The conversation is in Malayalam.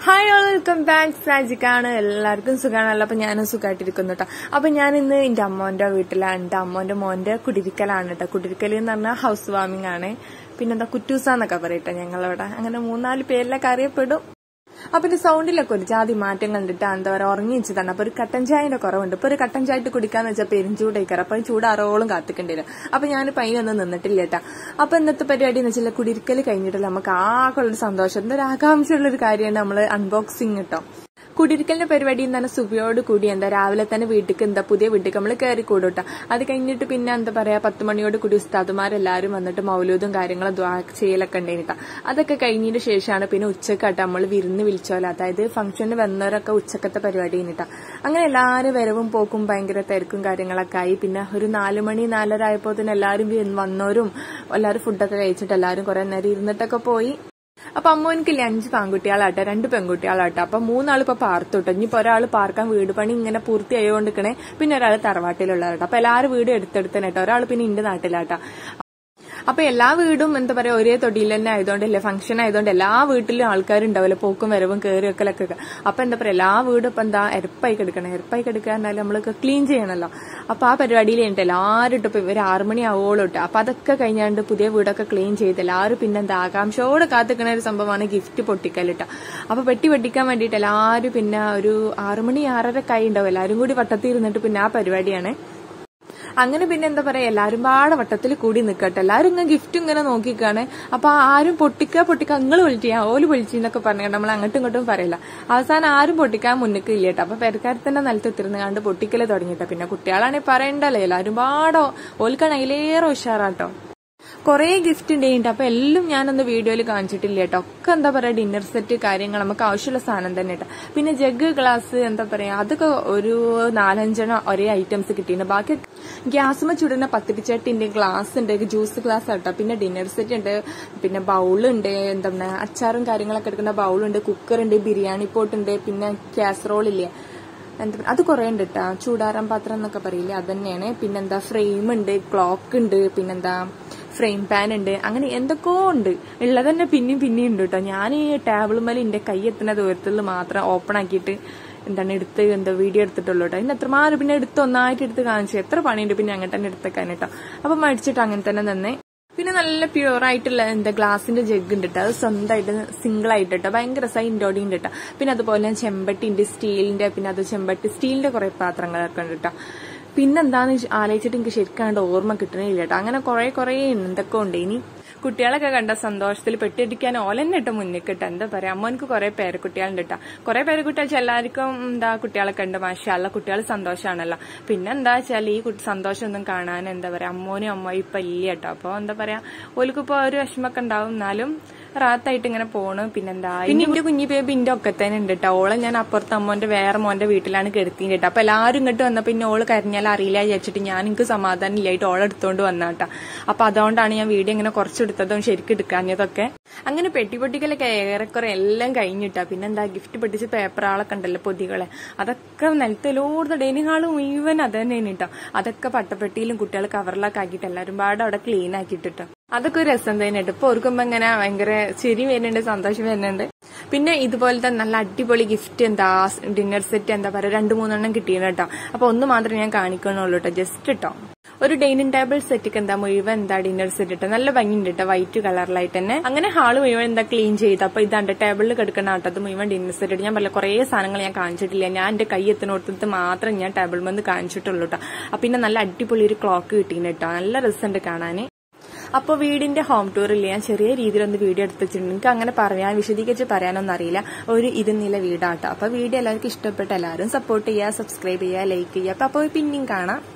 ഹായ് ഓൾ വെൽക്കം ബാക്ക് സാജിക്കാണ് എല്ലാവർക്കും സുഖമാണല്ലോ അപ്പൊ ഞാനും സുഖമായിട്ടിരിക്കുന്നു കേട്ടോ അപ്പൊ ഞാൻ ഇന്ന് എന്റെ അമ്മോന്റെ വീട്ടിലാണ് എന്റെ അമ്മോന്റെ മോന്റെ കുടിരിക്കലാണ് കേട്ടോ കുടിരിക്കൽ എന്ന് പറഞ്ഞാൽ ഹൗസ് വാമിംഗ് ആണ് പിന്നെന്താ കുറ്റൂസ എന്നൊക്കെ പറയട്ടെ ഞങ്ങളവിടെ അങ്ങനെ മൂന്നാല് പേരിലൊക്കെ അറിയപ്പെടും അപ്പൊ ഇത് സൗണ്ടിലൊക്കെ ഒരു ജാതി മാറ്റങ്ങൾ കണ്ടിട്ട് എന്താ പറയുക ഉറങ്ങി വെച്ചതാണ് അപ്പൊ ഒരു കട്ടൻ ചായന്റെ കുറവുണ്ട് ഇപ്പൊ ഒരു കട്ടൻ ചായ കുടിക്കാന്ന് വെച്ചാൽ പെരുംചൂടേക്കാറ് അപ്പൊ ചൂടാറോളം കാത്തിക്കേണ്ടി വരും അപ്പൊ ഞാനിപ്പോ അതിനൊന്നും നിന്നിട്ടില്ല കേട്ടാ അപ്പൊ ഇന്നത്തെ പരിപാടി എന്ന് വെച്ചാൽ കുടിരിക്കൽ കഴിഞ്ഞിട്ടില്ല നമുക്ക് ആകെ ഉള്ളൊരു സന്തോഷം എന്തൊരു ആകാംക്ഷയുള്ള ഒരു കാര്യമാണ് നമ്മള് അൺബോക്സിങ് കേട്ടോ കുടിരിക്കലിന്റെ പരിപാടി എന്താണ് സുബിയോട് കൂടി എന്താ രാവിലെ തന്നെ വീട്ടിക്ക് എന്താ പുതിയ വീട്ടിക്ക് നമ്മൾ കയറി കൂടുട്ടോ അത് കഴിഞ്ഞിട്ട് പിന്നെ എന്താ പറയാ പത്ത് മണിയോട് കൂടി ഉസ്താദുമാരെല്ലാരും വന്നിട്ട് മൗലൂദും കാര്യങ്ങളും ദ്വാ ചെയ്യലൊക്കെ ഉണ്ടായിട്ടാ അതൊക്കെ കഴിഞ്ഞതിന് ശേഷമാണ് പിന്നെ ഉച്ചക്കാട്ട് നമ്മൾ വിരുന്ന് വിളിച്ചോല അതായത് ഫംഗ്ഷന് വന്നവരൊക്കെ ഉച്ചക്കത്തെ പരിപാടി കഴിഞ്ഞിട്ടാ അങ്ങനെ എല്ലാവരും വരവും പോക്കും ഭയങ്കര തിരക്കും കാര്യങ്ങളൊക്കെ ആയി പിന്നെ ഒരു നാലു മണി നാലര ആയപ്പോ തന്നെ എല്ലാവരും വന്നവരും എല്ലാവരും ഫുഡൊക്കെ കഴിച്ചിട്ട് എല്ലാവരും കുറെ നേരം ഇരുന്നിട്ടൊക്കെ പോയി അപ്പൊ അമ്മോനിക്കില്ലേ അഞ്ച് പാൺകുട്ടികളാട്ടെ രണ്ട് പെൺകുട്ടികളാട്ടെ അപ്പൊ മൂന്നാൾ ഇപ്പൊ പാർത്തോട്ടോ ഇനിയിപ്പോ ഒരാൾ പാർക്കാൻ വീട് പണി ഇങ്ങനെ പൂർത്തിയായോണ്ടിക്കണേ പിന്നെ ഒരാൾ തറവാട്ടിലുള്ളവരാട്ടോ അപ്പൊ എല്ലാവരും വീട് എടുത്തെടുത്തന്നെ കേട്ടോ ഒരാൾ പിന്നെ ഇന്റെ നാട്ടിലാട്ടാ അപ്പൊ എല്ലാ വീടും എന്താ പറയാ ഒരേ തൊടിയിൽ തന്നെ ആയതുകൊണ്ടല്ലേ ഫംഗ്ഷൻ ആയതുകൊണ്ട് എല്ലാ വീട്ടിലും ആൾക്കാരുണ്ടാവില്ല പോക്കും വരവും കയറി വെക്കലൊക്കെ അപ്പൊ എന്താ പറയാ എല്ലാ വീടും ഇപ്പൊ എന്താ എരപ്പായി കിടക്കണം എരപ്പായി കിടക്കുക എന്നാൽ നമ്മൾ ക്ലീൻ ചെയ്യണല്ലോ അപ്പൊ ആ പരിപാടിയിൽ കഴിഞ്ഞിട്ട് എല്ലാവരും ഇട്ട് ഇവർ ആറുമണി ആവോളം ഇട്ട് അപ്പൊ അതൊക്കെ കഴിഞ്ഞാണ്ട് പുതിയ വീടൊക്കെ ക്ലീൻ ചെയ്ത് എല്ലാവരും പിന്നെ എന്താ ആകാംക്ഷയോടെ കാത്തിക്കണ ഒരു സംഭവമാണ് ഗിഫ്റ്റ് പൊട്ടിക്കലിട്ട അപ്പൊ പെട്ടി പൊട്ടിക്കാൻ വേണ്ടിയിട്ട് എല്ലാവരും പിന്നെ ഒരു ആറുമണി ആറര കൈ ഉണ്ടാവും എല്ലാവരും കൂടി വട്ടത്തിൽ ഇരുന്നിട്ട് പിന്നെ ആ പരിപാടിയാണ് അങ്ങനെ പിന്നെ എന്താ പറയാ എല്ലാരും പാടെ വട്ടത്തിൽ കൂടി നിൽക്കട്ടെ എല്ലാരും ഇങ്ങനെ ഗിഫ്റ്റ് ഇങ്ങനെ നോക്കിക്കാണ് അപ്പൊ ആരും പൊട്ടിക്ക പൊട്ടിക്ക നിങ്ങൾ പൊളിച്ചാ ഓല് പൊളിച്ചെന്നൊക്കെ പറഞ്ഞു നമ്മൾ അങ്ങോട്ടും ഇങ്ങോട്ടും പറയില്ല അവസാനം ആരും പൊട്ടിക്കാൻ മുന്നിക്ക് ഇല്ല കേട്ടോ അപ്പൊ പെരക്കാരത്തിന്റെ നിലത്ത് എത്തിരുന്ന് കണ്ട് പൊട്ടിക്കല് തുടങ്ങിട്ടോ പിന്നെ കുട്ടികളാണെങ്കിൽ പറയണ്ടല്ലോ എല്ലാരും പാടോ ഓൽക്കാണ് അതിലേറെ ഉഷാറാട്ടോ കുറേ ഗിഫ്റ്റ് ഉണ്ടായിട്ട് അപ്പൊ എല്ലാം ഞാനൊന്ന് വീഡിയോയിൽ കാണിച്ചിട്ടില്ല കേട്ടോ ഒക്കെ എന്താ പറയാ ഡിന്നർ സെറ്റ് കാര്യങ്ങൾ നമുക്ക് ആവശ്യമുള്ള സാധനം തന്നെ കേട്ടോ പിന്നെ ജഗ് ഗ്ലാസ് എന്താ പറയാ അതൊക്കെ ഒരു നാലഞ്ചെണ്ണം ഒരേ ഐറ്റംസ് കിട്ടിയിട്ടുണ്ട് ബാക്കി ഗ്യാസുമ ചുടുന്ന പത്തിരിച്ചട്ടിന്റെ ഗ്ലാസ് ഉണ്ട് ജ്യൂസ് ഗ്ലാസ് കേട്ടോ പിന്നെ ഡിന്നർ സെറ്റ് ഉണ്ട് പിന്നെ ബൗളുണ്ട് എന്താ പറയുക അച്ചാറും കാര്യങ്ങളൊക്കെ എടുക്കുന്ന ബൗളുണ്ട് കുക്കറുണ്ട് ബിരിയാണി പോട്ടുണ്ട് പിന്നെ കാസറോൾ ഇല്ലേ എന്താ അത് കുറെ ഉണ്ട് കേട്ടാ ചൂടാറാൻ പാത്രം എന്നൊക്കെ പറയില്ലേ അത് തന്നെയാണ് പിന്നെന്താ ഫ്രെയിം ഉണ്ട് ക്ലോക്ക് ഉണ്ട് പിന്നെന്താ ഫ്രെയിം പാൻ ഉണ്ട് അങ്ങനെ എന്തൊക്കെയോ ഉണ്ട് ഉള്ളത് തന്നെ പിന്നെയും പിന്നെയും ഉണ്ട് കേട്ടോ ഞാൻ ഈ ടേബിൾ മേലെ എന്റെ കൈ എത്തുന്ന ദൂരത്തിൽ മാത്രം ഓപ്പൺ ആക്കിയിട്ട് എന്താണ് എടുത്ത് എന്താ വീഡിയോ എടുത്തിട്ടുള്ളൂ കേട്ടോ ഇന്ന് എത്രമാരും പിന്നെ എടുത്ത് ഒന്നായിട്ട് എടുത്ത് കാണിച്ചു എത്ര പണിയുണ്ട് പിന്നെ അങ്ങനെ തന്നെ എടുത്തേക്കാൻ കേട്ടോ അപ്പൊ മടിച്ചിട്ട് അങ്ങനെ തന്നെ തന്നെ പിന്നെ നല്ല പ്യൂർ ആയിട്ടുള്ള എന്താ ഗ്ലാസിന്റെ ജഗ് ഉണ്ട് കേട്ടോ അത് സ്വന്തമായിട്ട് സിംഗിൾ ആയിട്ട് കേട്ടോ ഭയങ്കര രസമായി ഇൻഡോടി ഉണ്ട് കേട്ടോ പിന്നെ അതുപോലെ ചെമ്പട്ടി ഉണ്ട് സ്റ്റീലിന്റെ പിന്നെ അത് ചെമ്പട്ടി സ്റ്റീലിന്റെ കുറെ പാത്രങ്ങളൊക്കെ ഉണ്ട് കേട്ടോ പിന്നെന്താന്ന് ആലോചിച്ചിട്ട് എനിക്ക് ശരിക്കാണ്ട് ഓർമ്മ കിട്ടണില്ല കേട്ടോ അങ്ങനെ കുറെ കുറെ എന്തൊക്കെ ഉണ്ട് ഇനി കുട്ടികളൊക്കെ കണ്ട സന്തോഷത്തിൽ പെട്ടിരിക്കാൻ ഓലെന്നെ ഇട്ട് മുന്നിൽ കിട്ടുക എന്താ പറയാ അമ്മോനക്ക് കുറെ പേരക്കുട്ടികളുണ്ട് കേട്ടോ കുറെ പേരക്കുട്ടികൾ എല്ലാവർക്കും എന്താ കുട്ടികളൊക്കെ ഉണ്ട് മാഷല്ല കുട്ടികൾ സന്തോഷമാണല്ലോ പിന്നെ എന്താ വെച്ചാൽ ഈ സന്തോഷം ഒന്നും കാണാൻ എന്താ പറയാ അമ്മോനും അമ്മയും ഇപ്പൊ ഇല്ല കേട്ടോ അപ്പൊ എന്താ പറയാ ഓൽക്കിപ്പോ ഒരു വിഷമൊക്കെ ഉണ്ടാവും എന്നാലും റാത്തായിട്ട് ഇങ്ങനെ പോണ് പിന്നെന്താ പിന്നെ എന്റെ കുഞ്ഞി ബേബി ഇന്റെ ഒക്കെ തന്നെ ഉണ്ട് കേട്ടോ ഓളെ ഞാൻ അപ്പുറത്ത് അമ്മോന്റെ വേറെ മോന്റെ വീട്ടിലാണ് കിടത്തി കേട്ടോ അപ്പൊ എല്ലാവരും ഇങ്ങോട്ട് വന്നപ്പോ പിന്നെ ഓള് കരഞ്ഞാൽ അറിയില്ല വിചാരിച്ചിട്ട് ഞാൻ എനിക്ക് സമാധാനം ഇല്ലായിട്ട് ഓളെ എടുത്തോണ്ട് വന്നാട്ടാ അപ്പൊ അതുകൊണ്ടാണ് ഞാൻ വീഡിയോ ഇങ്ങനെ കുറച്ചെടുത്തതും ശരിക്കും എടുക്കാഞ്ഞതൊക്കെ അങ്ങനെ പെട്ടി പൊട്ടിക്കലൊക്കെ ഏറെക്കുറെ എല്ലാം കഴിഞ്ഞിട്ടാ പിന്നെന്താ ഗിഫ്റ്റ് പൊട്ടിച്ച് പേപ്പറുകളൊക്കെ ഉണ്ടല്ലോ പൊതികളെ അതൊക്കെ നിലത്തിലോടുന്ന ഡൈനിങ് ഹാള് മുഴുവൻ അത് തന്നെയാണ് കേട്ടോ അതൊക്കെ പട്ടപ്പെട്ടിയിലും കുട്ടികൾ കവറിലൊക്കെ ആക്കിയിട്ട് എല്ലാവരും പാടെ അവിടെ ക്ലീൻ ആക്കിയിട്ടോ അതൊക്കെ ഒരു രസം തന്നെയുണ്ട് ഇപ്പൊ ഓർക്കുമ്പോ ഇങ്ങനെ ഭയങ്കര ചിരി വരുന്നുണ്ട് സന്തോഷം വരുന്നുണ്ട് പിന്നെ ഇതുപോലത്തെ നല്ല അടിപൊളി ഗിഫ്റ്റ് എന്താ ഡിന്നർ സെറ്റ് എന്താ പറയാ രണ്ടു മൂന്നെണ്ണം കിട്ടിയത് കേട്ടോ അപ്പൊ ഒന്ന് മാത്രമേ ഞാൻ കാണിക്കണുള്ളൂ കേട്ടോ ജസ്റ്റ് കേട്ടോ ഒരു ഡൈനിങ് ടേബിൾ സെറ്റ് എന്താ മുഴുവൻ എന്താ ഡിന്നർ സെറ്റ് ഇട്ടോ നല്ല ഭംഗിയുണ്ട് കേട്ടോ വൈറ്റ് കളറിലായിട്ട് തന്നെ അങ്ങനെ ഹാള് മുഴുവൻ എന്താ ക്ലീൻ ചെയ്ത് അപ്പൊ ഇതാണ്ട് ടേബിളിൽ കിടക്കുന്ന കേട്ടോ അത് മുഴുവൻ ഡിന്നർ സെറ്റ് ഞാൻ പറഞ്ഞ കുറേ സാധനങ്ങൾ ഞാൻ കാണിച്ചിട്ടില്ല ഞാൻ എന്റെ കൈ എത്തിനോടത്ത് മാത്രം ഞാൻ ടേബിൾ വന്ന് കാണിച്ചിട്ടുള്ളൂ കേട്ടോ അപ്പൊ പിന്നെ നല്ല അടിപൊളി ഒരു ക്ലോക്ക് കിട്ടീന് കേട്ടോ നല്ല രസമുണ്ട് കാണാന് അപ്പോൾ വീടിന്റെ ഹോം ടൂറിൽ ഞാൻ ചെറിയ രീതിയിലൊന്ന് വീഡിയോ എടുത്ത് വെച്ചിട്ടുണ്ട് എനിക്ക് അങ്ങനെ പറയാൻ വിശദീകരിച്ച് പറയാനൊന്നും അറിയില്ല ഒരു ഇരുന്നില വീടാട്ടോ അപ്പൊ വീഡിയോ എല്ലാവർക്കും ഇഷ്ടപ്പെട്ട എല്ലാവരും സപ്പോർട്ട് ചെയ്യുക സബ്സ്ക്രൈബ് ചെയ്യുക ലൈക്ക് ചെയ്യുക അപ്പൊ അപ്പോൾ പിന്നെയും കാണാം